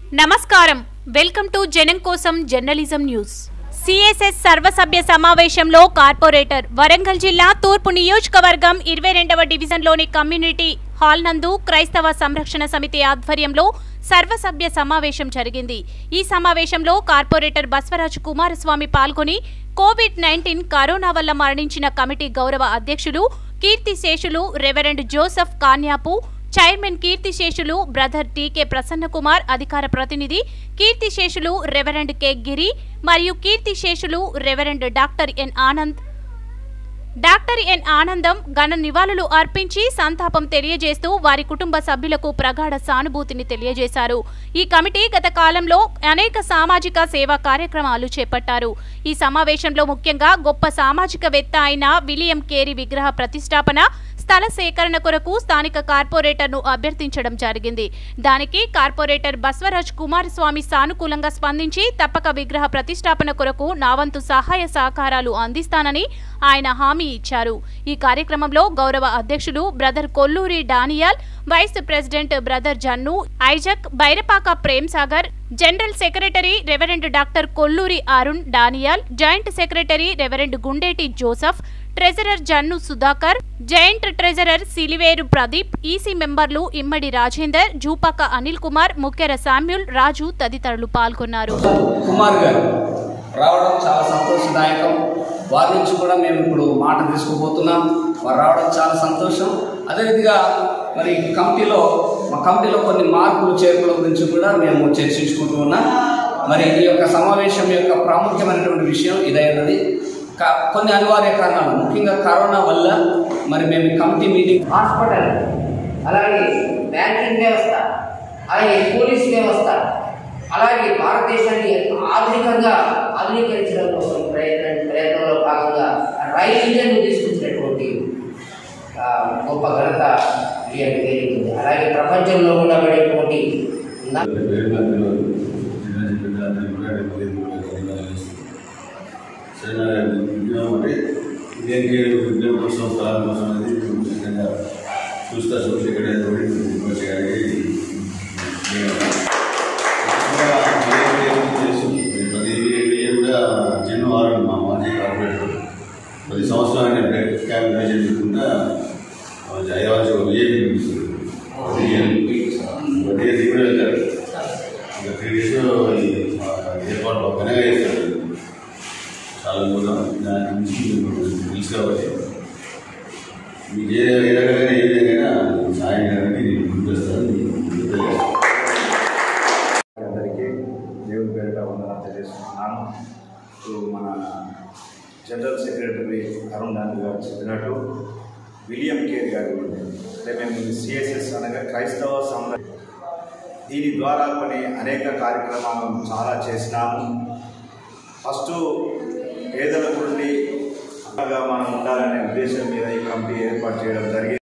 నమస్కారం welcome to జనం కోసం జర్నలిజం న్యూస్ సిఎస్ఎస్ సర్వసభ్య సమావేశంలో కార్పొరేటర్ వరంగల్ జిల్లా తూర్పు నియోజకవర్గం ఇరవై రెండవ డివిజన్లోని కమ్యూనిటీ హాల్ నందు క్రైస్తవ సంరక్షణ సమితి ఆధ్వర్యంలో సర్వసభ్య సమావేశం జరిగింది ఈ సమావేశంలో కార్పొరేటర్ బస్వరాజు కుమారస్వామి పాల్గొని కోవిడ్ నైన్టీన్ కరోనా వల్ల మరణించిన కమిటీ గౌరవ అధ్యక్షులు కీర్తిశేషులు రెవరెండ్ జోసెఫ్ కాన్యాపు చైర్మన్ కీర్తిశేషులు బ్రదర్ టీకే ప్రసన్నకుమార్ అధికార ప్రతినిధి కీర్తిశేషులు రెవరెండ్ కె గిరి మరియు కీర్తిశేషులు reverend doctor N Anand doctor N Anandam ఘన నివాళులు అర్పించి సంతాపం తెలియజేస్తూ వారి కుటుంబ సభ్యులకు ప్రగాఢ సానుభూతిని తెలియజేశారు ఈ కమిటీ గత కాలంలో అనేక సామాజిక సేవా కార్యక్రమాలు చేపట్టారు ఈ సమావేశంలో ముఖ్యంగా గొప్ప సామాజికవేత్త అయిన విలియం కేరీ విగ్రహ ప్రతిష్టాపన స్థల సేకరణ కొరకు స్థానిక కార్పొరేటర్ను అభ్యర్థించడం జరిగింది దానికి కార్పొరేటర్ బస్వరాజ్ కుమారస్వామి సానుకూలంగా స్పందించి తప్పక విగ్రహ ప్రతిష్టాపన కొరకు నా వంతు సహాయ సహకారాలు అందిస్తానని ఆయన హామీ ఇచ్చారు ఈ కార్యక్రమంలో గౌరవ అధ్యక్షులు brother Kolluri Daniel vice president brother Jannu Isaac Bairapaka Prem Sagar general secretary reverend doctor Kolluri Arun Daniel joint secretary reverend Gundeti Joseph treasurer Jannu Sudhakar joint treasurer Siliveru Pradeep EC మెంబర్లు ఇమ్మడి రాజేందర్ జూపాక అనిల్ కుమార్ ముఖ్యర శామ్యుల్ రాజు తదితరులు పాల్గొన్నారు కుమార్ గారు రావడం చాలా సంతోషదాయకం వారి నుంచి కూడా మేము ఇప్పుడు మాట తీసుకుపోతున్నాం వారు రావడం చాలా సంతోషం అదేవిధంగా మరి కమిటీలో మా కమిటీలో కొన్ని మార్పులు చేర్పుల గురించి కూడా మేము చర్చించుకుంటూ ఉన్నాం మరి ఈ యొక్క సమావేశం యొక్క ప్రాముఖ్యమైనటువంటి విషయం ఇదైనది కా- కొన్ని అనివార్య కారణాలు ముఖ్యంగా కరోనా వల్ల మరి మేము ఈ కమిటీ మీటింగ్ హాస్పిటల్ అలాగే బ్యాంకింగ్ వ్యవస్థ అలాగే పోలీస్ వ్యవస్థ అలాగే భారతదేశాన్ని ఆధునికంగా ఆధునీకరించడం కోసం ప్రయత్నం ప్రయత్నంలో భాగంగా రైలు ఇంజన్ తీసుకొచ్చినటువంటి ఆ, గొప్ప ఘనత విలియం కేరీకి ఉంది అలాగే ప్రపంచంలో ఉండబడేటువంటి న- చూస్తా సోషల్ ప్రతి ఇయర్ కూడా జన్మ వారం మా మాజీ కార్పొరేటర్ ప్రతి సంవత్సరం ఆయన బ్లడ్ క్యాంప్ చేసుకుంటా హైదరాబాద్ విజయం చూపిస్తుంది ప్రతి ఇయర్ ప్రతి ఇయర్ కూడా వెళ్తారు ఇంకా త్రీ డేస్ ఏర్పాటు ఘనంగా చేస్తారు చాలా దూరం దాని నుంచి మీకు తెలుసు కాబట్టి మీకు ఏ ఏ రకంగా ఏ విధంగా సాయం చేయడానికి నేను ముందుకు వస్తాను మీకు తెలియజేస్తాను అందరికీ దేవుని పేరిట వందనాలు తెలియజేస్తున్నాను ఇప్పుడు మన జనరల్ సెక్రటరీ అరుణ్ గాంధీ గారు చెప్పినట్టు విలియం కేర్ గారు అంటే మేము సిఎస్ఎస్ అనగా క్రైస్తవ సంఘ దీని ద్వారా కొన్ని అనేక కార్యక్రమాలు చాలా చేసినాము ఫస్ట్ పేదల గురించి మనం ఉండాలనే ఉద్దేశం మీద ఈ కమిటీ ఏర్పాటు చేయడం జరిగింది